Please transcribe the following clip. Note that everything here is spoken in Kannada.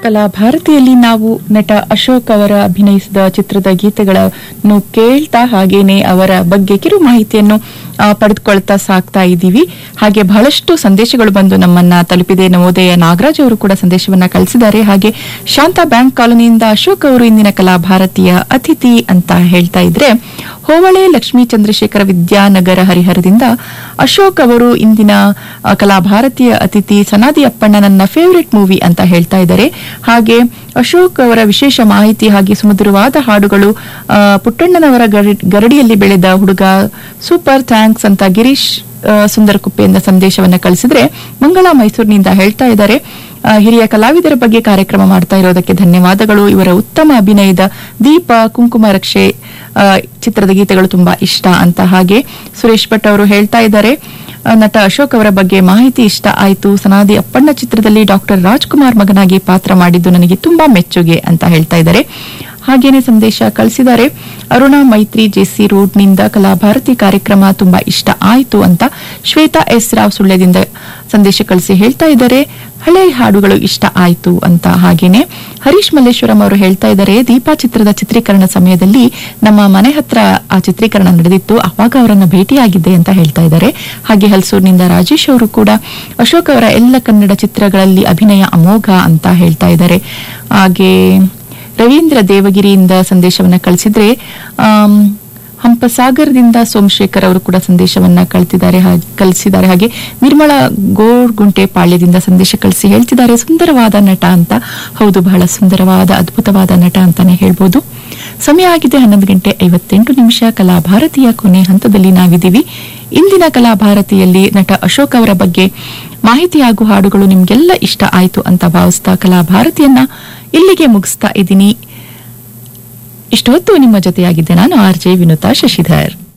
ಕಲಾ ಭಾರತಿಯಲ್ಲಿ ನಾವು ನಟ ಅಶೋಕ್ ಅವರ ಅಭಿನಯಿಸಿದ ಚಿತ್ರದ ಗೀತೆಗಳನ್ನು ಕೇಳ್ತಾ ಹಾಗೇನೆ ಅವರ ಬಗ್ಗೆ ಕಿರು ಮಾಹಿತಿಯನ್ನು ಆ, ಪಡೆದುಕೊಳ್ತಾ ಸಾಕ್ತಾ ಇದ್ದೀವಿ ಹಾಗೆ ಬಹಳಷ್ಟು ಸಂದೇಶಗಳು ಬಂದು ನಮ್ಮನ್ನ ತಲುಪಿದೆ ನವೋದಯ ನಾಗರಾಜ್ ಅವರು ಕೂಡ ಸಂದೇಶವನ್ನ ಕಳಿಸಿದ್ದಾರೆ ಹಾಗೆ ಶಾಂತಾ ಬ್ಯಾಂಕ್ ಕಾಲೋನಿಯಿಂದ ಅಶೋಕ್ ಅವರು ಇಂದಿನ ಕಲಾ ಭಾರತೀಯ ಅತಿಥಿ ಅಂತ ಹೇಳ್ತಾ ಇದ್ರೆ ಹೋವಳೆ ಲಕ್ಷ್ಮೀ ಚಂದ್ರಶೇಖರ ವಿದ್ಯಾನಗರ ಹರಿಹರದಿಂದ ಅಶೋಕ್ ಅವರು ಇಂದಿನ ಆ, ಕಲಾ ಭಾರತೀಯ ಅತಿಥಿ ಸನಾದಿ ಅಪ್ಪಣ್ಣ ನನ್ನ ಫೇವರಿಟ್ ಮೂವಿ ಅಂತ ಹೇಳ್ತಾ ಇದ್ದಾರೆ ಹಾಗೆ ಅಶೋಕ್ ಅವರ ವಿಶೇಷ ಮಾಹಿತಿ ಹಾಗೆ ಸುಮಧುರವಾದ ಹಾಡುಗಳು ಆ, ಪುಟ್ಟಣ್ಣನವರ ಗರ- ಗರಡಿಯಲ್ಲಿ ಬೆಳೆದ ಹುಡುಗ ಸೂಪರ್ ಥ್ಯಾಂಕ್ಸ್ ಅಂತ ಗಿರೀಶ್ ಆ, ಸುಂದರಕುಪ್ಪೆಯಿಂದ ಸಂದೇಶವನ್ನ ಕಳಿಸಿದ್ರೆ ಮಂಗಳ ಮೈಸೂರಿನಿಂದ ಹೇಳ್ತಾ ಇದ್ದಾರೆ ಆ, ಹಿರಿಯ ಕಲಾವಿದರ ಬಗ್ಗೆ ಕಾರ್ಯಕ್ರಮ ಮಾಡ್ತಾ ಇರೋದಕ್ಕೆ ಧನ್ಯವಾದಗಳು ಇವರ ಉತ್ತಮ ಅಭಿನಯದ ದೀಪ ಕುಂಕುಮ ರಕ್ಷೆ ಆ, ಚಿತ್ರದ ಗೀತೆಗಳು ತುಂಬಾ ಇಷ್ಟ ಅಂತ ಹಾಗೆ ಸುರೇಶ್ ಭಟ್ ಅವರು ಹೇಳ್ತಾ ಇದ್ದಾರೆ ಆ, ನಟ ಅಶೋಕ್ ಅವರ ಬಗ್ಗೆ ಮಾಹಿತಿ ಇಷ್ಟ ಆಯಿತು ಸನಾದಿ ಅಪ್ಪಣ್ಣ ಚಿತ್ರದಲ್ಲಿ ಡಾಕ್ಟರ್ ರಾಜ್ಕುಮಾರ್ ಮಗನಾಗಿ ಪಾತ್ರ ಮಾಡಿದ್ದು ನನಗೆ ತುಂಬಾ ಮೆಚ್ಚುಗೆ ಅಂತ ಹೇಳ್ತಾ ಇದ್ದಾರೆ ಹಾಗೇನೆ ಸಂದೇಶ ಕಳಿಸಿದ್ದಾರೆ ಅರುಣಾ ಮೈತ್ರಿ ಜೆಸಿ ರೋಡ್ನಿಂದ ಕಲಾಭಾರತಿ ಕಾರ್ಯಕ್ರಮ ತುಂಬಾ ಇಷ್ಟ ಆಯಿತು ಅಂತ ಶ್ವೇತಾ ಎಸ್ ರಾವ್ ಸುಳ್ಯದಿಂದ ಸಂದೇಶ ಕಳಿಸಿ ಹೇಳ್ತಾ ಇದ್ದಾರೆ ಹಳೆ ಹಾಡುಗಳು ಇಷ್ಟ ಆಯಿತು ಅಂತ ಹಾಗೇನೆ ಹರೀಶ್ ಮಲ್ಲೇಶ್ವರಂ ಅವರು ಹೇಳ್ತಾ ಇದ್ದಾರೆ ದೀಪಾ ಚಿತ್ರದ ಚಿತ್ರೀಕರಣ ಸಮಯದಲ್ಲಿ ನಮ್ಮ ಮನೆ ಹತ್ರ ಆ ಚಿತ್ರೀಕರಣ ನಡೆದಿತ್ತು ಅವಾಗ ಅವರನ್ನ ಭೇಟಿಯಾಗಿದ್ದೆ ಅಂತ ಹೇಳ್ತಾ ಇದ್ದಾರೆ ಹಾಗೆ ಹಲ್ಸೂರಿನಿಂದ ರಾಜೇಶ್ ಅವರು ಕೂಡ ಅಶೋಕ್ ಅವರ ಎಲ್ಲ ಕನ್ನಡ ಚಿತ್ರಗಳಲ್ಲಿ ಅಭಿನಯ ಅಮೋಘ ಅಂತ ಹೇಳ್ತಾ ಇದ್ದಾರೆ ಹಾಗೆ ರವೀಂದ್ರ ದೇವಗಿರಿಯಿಂದ ಸಂದೇಶವನ್ನ ಕಳಿಸಿದ್ರೆ ಆಮ್, ಹಂಪಸಾಗರದಿಂದ ಸೋಮಶೇಖರ್ ಅವರು ಕೂಡ ಸಂದೇಶವನ್ನ ಕಳಿಸಿದ್ದಾರೆ ಹಾಗೆ ಕಳಿಸಿದ್ದಾರೆ ಹಾಗೆ ನಿರ್ಮಲಾ ಗೋರ್ಗುಂಟೆ ಪಾಳ್ಯದಿಂದ ಸಂದೇಶ ಕಳಿಸಿ ಹೇಳ್ತಿದ್ದಾರೆ ಸುಂದರವಾದ ನಟ ಅಂತ ಹೌದು ಬಹಳ ಸುಂದರವಾದ ಅದ್ಭುತವಾದ ನಟ ಅಂತಾನೆ ಹೇಳ್ಬೋದು ಸಮಯ ಆಗಿದೆ ಹನ್ನೊಂದು ಗಂಟೆ ಐವತ್ತೆಂಟು ನಿಮಿಷ ಕಲಾ ಭಾರತೀಯ ಕೊನೆ ಹಂತದಲ್ಲಿ ನಾವಿದ್ದೀವಿ ಇಂದಿನ ಕಲಾ ಭಾರತಿಯಲ್ಲಿ ನಟ ಅಶೋಕ್ ಅವರ ಬಗ್ಗೆ ಮಾಹಿತಿ ಹಾಗೂ ಹಾಡುಗಳು ನಿಮ್ಗೆಲ್ಲ ಇಷ್ಟ ಆಯ್ತು ಅಂತ ಭಾವಿಸ್ತಾ ಕಲಾ ಭಾರತಿಯನ್ನ ಇಲ್ಲಿಗೆ ಮುಗಿಸ್ತಾ ಇದ್ದೀನಿ ಇಷ್ಟೊತ್ತು ನಿಮ್ಮ ಜೊತೆಯಾಗಿದ್ದೆ ನಾನು ಆರ್ ಜೆ ವಿನುತಾ ಶಶಿಧರ್